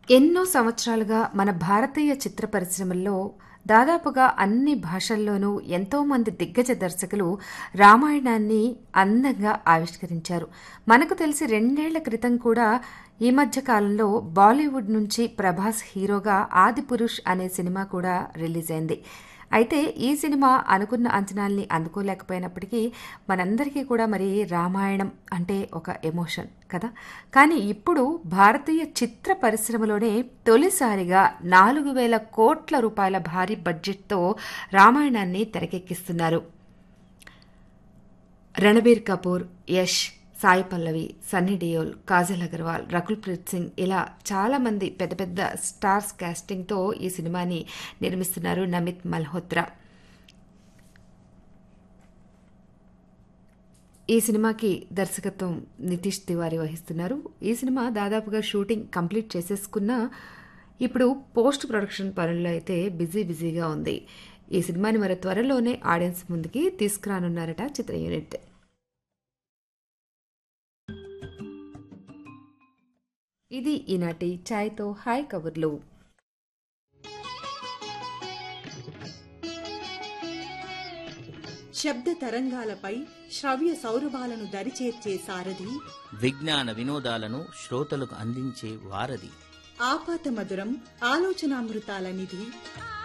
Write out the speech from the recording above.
ఎన్నో సంవత్సరాలుగా మన భారతీయ చిత్ర పరిశ్రమల్లో దాదాపుగా అన్ని భాషల్లోనూ ఎంతోమంది దిగ్గజ దర్శకులు రామాయణాన్ని అందంగా ఆవిష్కరించారు మనకు తెలిసి రెండేళ్ల క్రితం కూడా ఈ మధ్య కాలంలో బాలీవుడ్ నుంచి ప్రభాస్ హీరోగా ఆదిపురుష్ అనే సినిమా కూడా రిలీజ్ అయింది అయితే ఈ సినిమా అనుకున్న అంచనాల్ని అందుకోలేకపోయినప్పటికీ మనందరికీ కూడా మరి రామాయణం అంటే ఒక ఎమోషన్ కదా కానీ ఇప్పుడు భారతీయ చిత్ర పరిశ్రమలోనే తొలిసారిగా నాలుగు వేల కోట్ల రూపాయల భారీ బడ్జెట్తో రామాయణాన్ని తెరకెక్కిస్తున్నారు రణబీర్ కపూర్ యష్ సాయి పల్లవి సన్నీ డియోల్ కాజల్ అగర్వాల్ రకుల్ ప్రీత్ సింగ్ ఇలా చాలా మంది పెద్ద పెద్ద స్టార్స్ కాస్టింగ్తో ఈ సినిమాని నిర్మిస్తున్నారు నమిత్ మల్హోత్రా ఈ సినిమాకి దర్శకత్వం నితీష్ తివారీ వహిస్తున్నారు ఈ సినిమా దాదాపుగా షూటింగ్ కంప్లీట్ చేసేసుకున్నా ఇప్పుడు పోస్ట్ ప్రొడక్షన్ పనుల్లో అయితే బిజీ బిజీగా ఉంది ఈ సినిమాని మరి త్వరలోనే ఆడియన్స్ ముందుకి తీసుకురానున్నారట చిత్ర యూనిట్ ఇది ఈనాటి ఛాయ్తో హాయ్ కబుర్లు శబ్ద తరంగాలపై శ్రవ్య సౌరభాలను దరిచేర్చే సారథి విజ్ఞాన వినోదాలను శ్రోతలకు అందించే వారధి ఆపాత మధురం ఆలోచనామృతాల నిధి